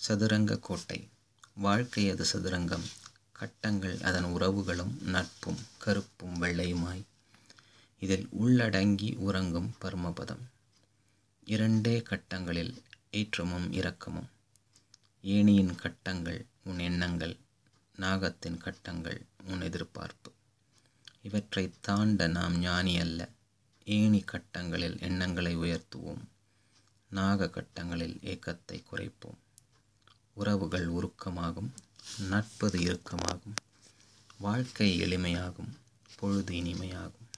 சதுரங்க கோட்டை வாழ்க்கை அது சதுரங்கம் கட்டங்கள் அதன் உறவுகளும் நட்பும் கருப்பும் வெள்ளையுமாய் இதில் உள்ளடங்கி உறங்கும் பரமபதம் இரண்டே கட்டங்களில் ஏற்றமும் இரக்கமும் ஏணியின் கட்டங்கள் உன் எண்ணங்கள் நாகத்தின் கட்டங்கள் உன் எதிர்பார்ப்பு இவற்றை தாண்ட நாம் ஞானி அல்ல ஏணி கட்டங்களில் எண்ணங்களை உயர்த்துவோம் நாக கட்டங்களில் ஏக்கத்தை குறைப்போம் உறவுகள் உருக்கமாகும் நட்பது இறுக்கமாகும் வாழ்க்கை எளிமையாகும் பொழுது இனிமையாகும்